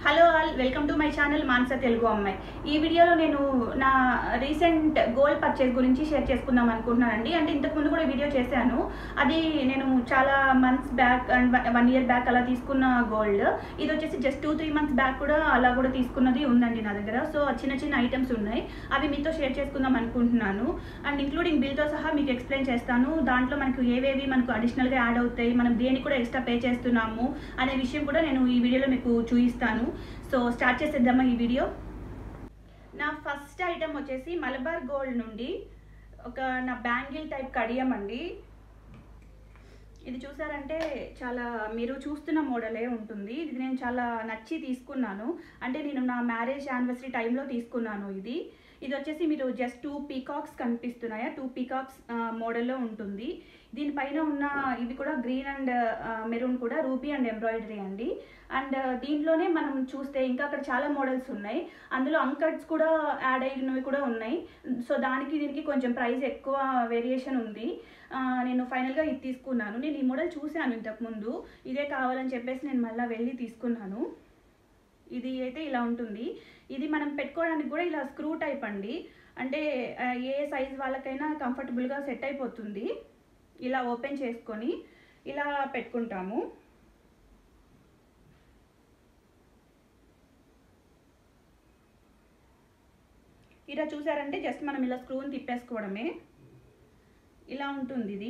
hello all welcome to my channel Manasa Telugu Ammayi ఈ వీడియోలో నేను నా రీసెంట్ గోల్డ్ పర్చేస్ గురించి షేర్ చేసుకుందాం అనుకుంటున్నానండి అంటే ఇంతకుముందు కూడా వీడియో చేశాను అది నేను చాలా months back and one year back అలా తీసుకున్న గోల్డ్ ఇది వచ్చేసి just two three months back కూడా అలా కూడా తీసుకున్నది ఉందండి నా దగ్గర సో చిన్న చిన్న ఐటమ్స్ ఉన్నాయి అవి మీతో షేర్ చేసుకుందాం అనుకుంటున్నాను అండ్ ఇంక్లూడింగ్ బిల్తో సహా మీకు ఎక్స్ప్లెయిన్ చేస్తాను దాంట్లో మనకు ఏవేవి మనకు అడిషనల్గా యాడ్ అవుతాయి మనం దేనికి కూడా ఎక్స్ట్రా పే చేస్తున్నాము అనే విషయం కూడా నేను ఈ వీడియోలో మీకు చూపిస్తాను సో స్టార్ట్ చేసేద్దామా ఈ వీడియో నా ఫస్ట్ ఐటమ్ వచ్చేసి మలబార్ గోల్డ్ నుండి ఒక నా బ్యాంగిల్ టైప్ కడియం అండి ఇది చూసారంటే చాలా మీరు చూస్తున్న మోడలే ఉంటుంది ఇది నేను చాలా నచ్చి తీసుకున్నాను అంటే నేను నా మ్యారేజ్ యానివర్సరీ టైంలో తీసుకున్నాను ఇది ఇది వచ్చేసి మీరు జస్ట్ టూ పీకాక్స్ కనిపిస్తున్నాయా టూ పీకాక్స్ మోడల్లో ఉంటుంది దీనిపైన ఉన్న ఇవి కూడా గ్రీన్ అండ్ మెరూన్ కూడా రూబీ అండ్ ఎంబ్రాయిడరీ అండి అండ్ దీంట్లోనే మనం చూస్తే ఇంకా అక్కడ చాలా మోడల్స్ ఉన్నాయి అందులో అంకట్స్ కూడా యాడ్ అయినవి కూడా ఉన్నాయి సో దానికి దీనికి కొంచెం ప్రైస్ ఎక్కువ వేరియేషన్ ఉంది ఆ, నేను ఫైనల్గా ఇది తీసుకున్నాను నేను ఈ మోడల్ చూశాను ఇంతకుముందు ఇదే కావాలని చెప్పేసి నేను మళ్ళీ వెళ్ళి తీసుకున్నాను ఇది అయితే ఇలా ఉంటుంది ఇది మనం పెట్టుకోవడానికి కూడా ఇలా స్క్రూ టైప్ అండి అంటే ఆ, ఏ సైజ్ వాళ్ళకైనా కంఫర్టబుల్గా సెట్ అయిపోతుంది ఇలా ఓపెన్ చేసుకొని ఇలా పెట్టుకుంటాము ఇలా చూసారంటే జస్ట్ మనం ఇలా స్క్రూని తిప్పేసుకోవడమే ఇలా ఉంటుంది ఇది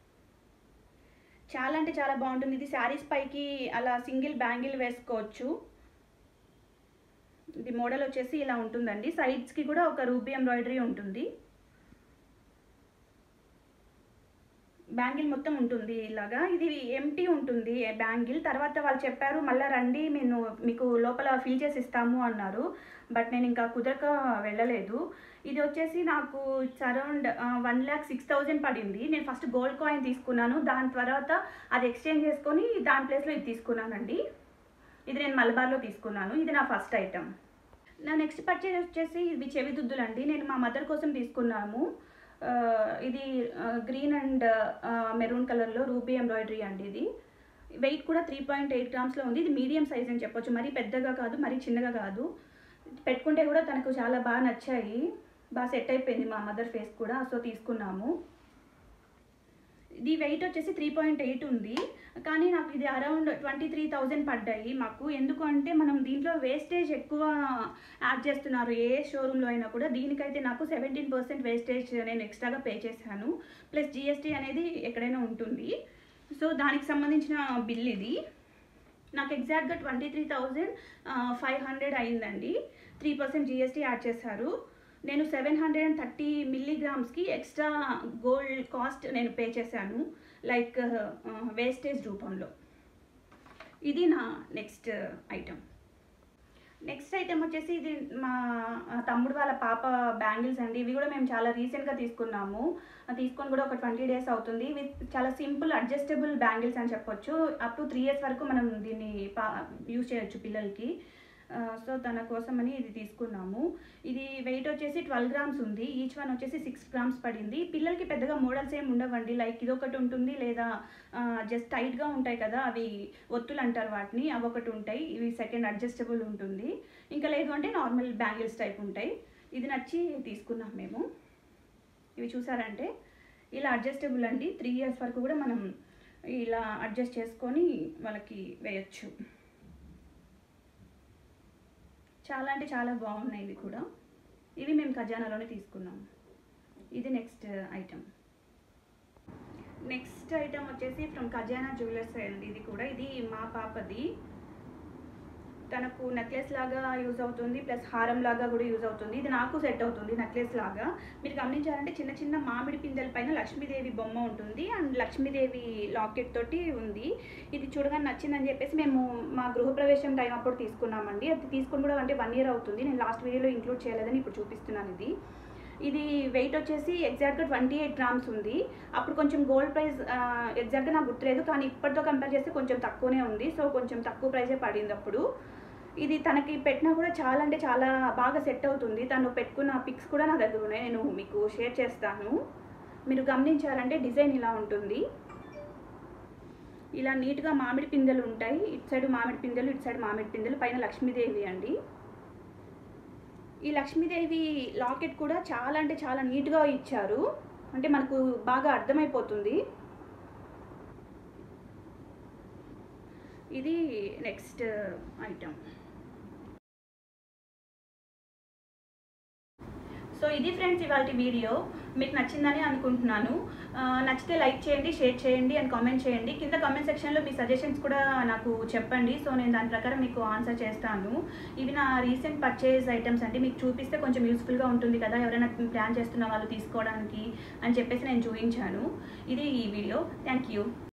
చాలా అంటే చాలా బాగుంటుంది ఇది శారీస్ పైకి అలా సింగిల్ బ్యాంగిల్ వేసుకోవచ్చు ఇది మోడల్ వచ్చేసి ఇలా ఉంటుందండి సైడ్స్కి కూడా ఒక రూబీ ఎంబ్రాయిడరీ ఉంటుంది బ్యాంగిల్ మొత్తం ఉంటుంది ఇలాగా ఇది ఎంటీ ఉంటుంది బ్యాంగిల్ తర్వాత వాళ్ళు చెప్పారు మళ్ళీ రండి మేము మీకు లోపల ఫిల్ చేసి ఇస్తాము అన్నారు బట్ నేను ఇంకా కుదరక వెళ్ళలేదు ఇది వచ్చేసి నాకు around one lakh six thousand పడింది నేను ఫస్ట్ గోల్డ్ కాయిన్ తీసుకున్నాను దాని తర్వాత అది ఎక్స్చేంజ్ చేసుకొని దాని ప్లేస్లో ఇది తీసుకున్నానండి ఇది నేను మలబార్లో తీసుకున్నాను ఇది నా ఫస్ట్ ఐటమ్ నా నెక్స్ట్ పర్చేజ్ వచ్చేసి ఇవి చెవి దుద్దులు అండి నేను మా మదర్ కోసం తీసుకున్నాము ఆ, ఇది గ్రీన్ అండ్ మెరూన్ కలర్లో రూబీ ఎంబ్రాయిడరీ అండి ఇది వెయిట్ కూడా త్రీ పాయింట్ ఎయిట్ గ్రామ్స్లో ఉంది ఇది మీడియం సైజ్ అని చెప్పొచ్చు మరీ పెద్దగా కాదు మరీ చిన్నగా కాదు పెట్టుకుంటే కూడా తనకు చాలా బాగా నచ్చాయి బాగా సెట్ అయిపోయింది మా మదర్ ఫేస్ కూడా సో తీసుకున్నాము ఇది వెయిట్ వచ్చేసి త్రీ పాయింట్ ఎయిట్ ఉంది కానీ నాకు ఇది అరౌండ్ ట్వంటీ త్రీ థౌజండ్ పడ్డాయి మాకు ఎందుకు అంటే మనం దీంట్లో వేస్టేజ్ ఎక్కువ యాడ్ చేస్తున్నారు ఏ షోరూంలో అయినా కూడా దీనికైతే నాకు సెవెంటీన్ పర్సెంట్ వేస్టేజ్ నేను ఎక్స్ట్రాగా పే చేశాను ప్లస్ జిఎస్టీ అనేది ఎక్కడైనా ఉంటుంది సో దానికి సంబంధించిన బిల్ ఇది నాకు ఎగ్జాక్ట్గా twenty three thousand five hundred అయిందండి త్రీ పర్సెంట్ జిఎస్టీ యాడ్ చేశారు నేను సెవెన్ హండ్రెడ్ అండ్ థర్టీ మిల్లీగ్రామ్స్కి ఎక్స్ట్రా గోల్డ్ కాస్ట్ నేను పే చేశాను లైక్ వేస్టేజ్ రూపంలో ఇది నా నెక్స్ట్ ఐటమ్ నెక్స్ట్ ఐటమ్ వచ్చేసి ఇది మా తమ్ముడు వాళ్ళ పాప బ్యాంగిల్స్ అండి ఇవి కూడా మేము చాలా రీసెంట్గా తీసుకున్నాము ఆ తీసుకొని కూడా ఒక ట్వంటీ డేస్ అవుతుంది ఇవి చాలా సింపుల్ అడ్జస్టబుల్ బ్యాంగిల్స్ అని చెప్పొచ్చు అప్ టు త్రీ ఇయర్స్ వరకు మనం దీన్ని పా యూజ్ చేయొచ్చు పిల్లలకి సో తన కోసమని ఇది తీసుకున్నాము ఇది వెయిట్ వచ్చేసి ట్వెల్వ్ గ్రామ్స్ ఉంది ఈచ్ వన్ వచ్చేసి సిక్స్ గ్రామ్స్ పడింది పిల్లలకి పెద్దగా మోడల్స్ ఏమి ఉండవండి లైక్ ఇది ఒకటి ఉంటుంది లేదా జస్ట్ టైట్గా ఉంటాయి కదా అవి ఒత్తులు అంటారు వాటిని అవి ఒకటి ఉంటాయి ఇవి సెకండ్ అడ్జస్టబుల్ ఉంటుంది ఇంకా లేదు అంటే నార్మల్ బ్యాంగిల్స్ టైప్ ఉంటాయి ఇది నచ్చి తీసుకున్నాం మేము ఇవి చూసారంటే ఇలా అడ్జస్టబుల్ అండి త్రీ ఇయర్స్ వరకు కూడా మనం ఇలా అడ్జస్ట్ చేసుకొని వాళ్ళకి వేయచ్చు చాలా అంటే చాలా బాగున్నాయి ఇవి కూడా ఇవి మేము ఖజానాలోనే తీసుకున్నాం ఇది నెక్స్ట్ ఐటమ్ నెక్స్ట్ ఐటమ్ వచ్చేసి ఫ్రమ్ ఖజానా జ్యువెలర్స్ అండి ఇది కూడా ఇది మా పాపది తనకు నెక్లెస్ లాగా యూజ్ అవుతుంది ప్లస్ హారం లాగా కూడా యూజ్ అవుతుంది ఇది నాకు సెట్ అవుతుంది నెక్లెస్ లాగా మీరు గమనించారంటే చిన్న చిన్న మామిడి పిందెల పైన లక్ష్మీదేవి బొమ్మ ఉంటుంది అండ్ లక్ష్మీదేవి లాకెట్ తోటి ఉంది ఇది చూడగానే నచ్చిందని చెప్పేసి మేము మా గృహప్రవేశం టైం అప్పుడు తీసుకున్నామండి అది తీసుకుని కూడా అంటే వన్ ఇయర్ అవుతుంది నేను లాస్ట్ వీడియోలో ఇంక్లూడ్ చేయలేదని ఇప్పుడు చూపిస్తున్నాను ఇది ఇది వెయిట్ వచ్చేసి ఎగ్జాక్ట్గా ట్వంటీ ఎయిట్ గ్రామ్స్ ఉంది అప్పుడు కొంచెం గోల్డ్ ప్రైస్ ఎగ్జాక్ట్గా నాకు గుర్తులేదు కానీ ఇప్పటితో కంపేర్ చేస్తే కొంచెం తక్కువనే ఉంది సో కొంచెం తక్కువ ప్రైసే పడింది అప్పుడు ఇది తనకి పెట్టినా కూడా చాలా అంటే చాలా బాగా సెట్ అవుతుంది తను పెట్టుకున్న పిక్స్ కూడా నా దగ్గర ఉన్నాయి నేను మీకు షేర్ చేస్తాను మీరు గమనించారంటే డిజైన్ ఇలా ఉంటుంది ఇలా నీట్గా మామిడి పిందెలు ఉంటాయి ఇటు సైడ్ మామిడి పిందెలు ఇటు సైడ్ మామిడి పిందెలు పైన లక్ష్మీదేవి అండి ఈ లక్ష్మీదేవి లాకెట్ కూడా చాలా అంటే చాలా నీట్గా ఇచ్చారు అంటే మనకు బాగా అర్థమైపోతుంది ఇది నెక్స్ట్ ఐటమ్ సో ఇది ఫ్రెండ్స్ ఇవాళ వీడియో మీకు నచ్చిందని అనుకుంటున్నాను ఆ, నచ్చితే లైక్ చేయండి షేర్ చేయండి అండ్ కామెంట్ చేయండి కింద కామెంట్ సెక్షన్లో మీ సజెషన్స్ కూడా నాకు చెప్పండి సో నేను దాని ప్రకారం మీకు ఆన్సర్ చేస్తాను ఇవి నా రీసెంట్ పర్చేజ్ ఐటమ్స్ అంటే మీకు చూపిస్తే కొంచెం యూస్ఫుల్గా ఉంటుంది కదా ఎవరైనా ప్లాన్ చేస్తున్న వాళ్ళు తీసుకోవడానికి అని చెప్పేసి నేను చూపించాను ఇది ఈ వీడియో థ్యాంక్ యూ